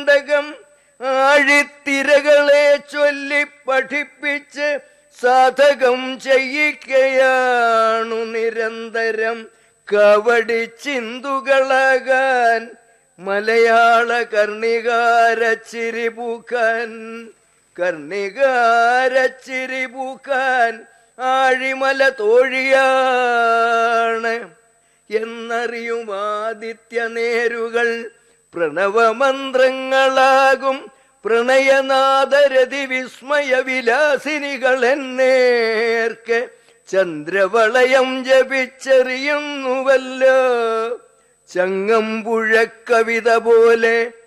നാടകം ആഴിത്തിരകളെ ചൊല്ലി പഠിപ്പിച്ച് സാധകം ചെയ്യിക്കയാണു നിരന്തരം കവടി ചിന്തുകളാകാൻ മലയാള കർണികാരച്ചിരി പൂക്കാൻ കർണികാരച്ചിരി പൂക്കാൻ ആഴിമല തോഴിയാണ് എന്നറിയും ആദിത്യ നേരുകൾ പ്രണവമന്ത്രങ്ങളാകും പ്രണയനാദരതി വിസ്മയ വിലാസിനികൾ എന്നേർക്ക് ചന്ദ്രവളയം ജപിച്ചെറിയുന്നുവല്ലോ ചങ്ങമ്പുഴ കവിത പോലെ